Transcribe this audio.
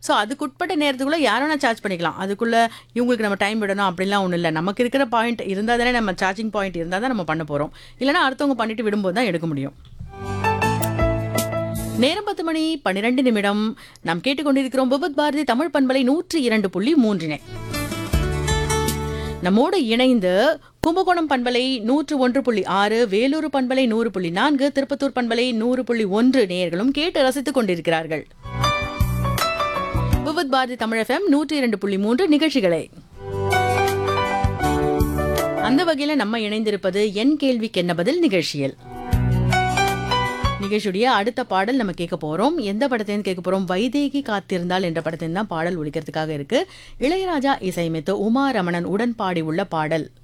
so அதுக்குட்பட்ட நேரத்துக்குள்ளே யாரும் charge பண்ணிக்கலாம் அதுக்குள்ளே இவங்களுக்கு நம்ம டைம் விடணும் அப்படிலாம் ஒன்றும் இல்லை நமக்கு இருக்கிற பாயிண்ட் இருந்தால் தானே நம்ம சார்ஜிங் பாயிண்ட் இருந்தால் தான் நம்ம பண்ண போகிறோம் இல்லைனா அடுத்தவங்க பண்ணிட்டு விடும்போது தான் எடுக்க முடியும் நேரம் பத்து மணி பன்னிரண்டு நிமிடம் நாம் கேட்டுக்கொண்டிருக்கிறோம் விபத் பாரதி தமிழ் பண்பலை நூற்றி இரண்டு புள்ளி மூன்றினை நம்மோடு இணைந்து கும்பகோணம் பண்பலை நூற்று ஒன்று புள்ளி ஆறு வேலூர் பண்பலை நூறு புள்ளி நான்கு திருப்பத்தூர் பண்பலை நூறு புள்ளி ஒன்று நேயர்களும் கேட்டு ரசித்துக் கொண்டிருக்கிறார்கள் விபத் பாரதி தமிழ் எஃப்எம் நூற்றி இரண்டு புள்ளி மூன்று நிகழ்ச்சிகளை அந்த வகையில நம்ம இணைந்திருப்பது என் கேள்விக்கு என்ன பதில் நிகழ்ச்சியில் நிகழ்ச்சியுடைய அடுத்த பாடல் நம்ம கேட்க போறோம் எந்த படத்தையும் கேட்க போறோம் வைதேகி காத்திருந்தால் என்ற படத்தின் தான் பாடல் ஒழிக்கிறதுக்காக இருக்கு இளையராஜா இசையமைத்து உமா ரமணன் உடன் பாடி உள்ள பாடல்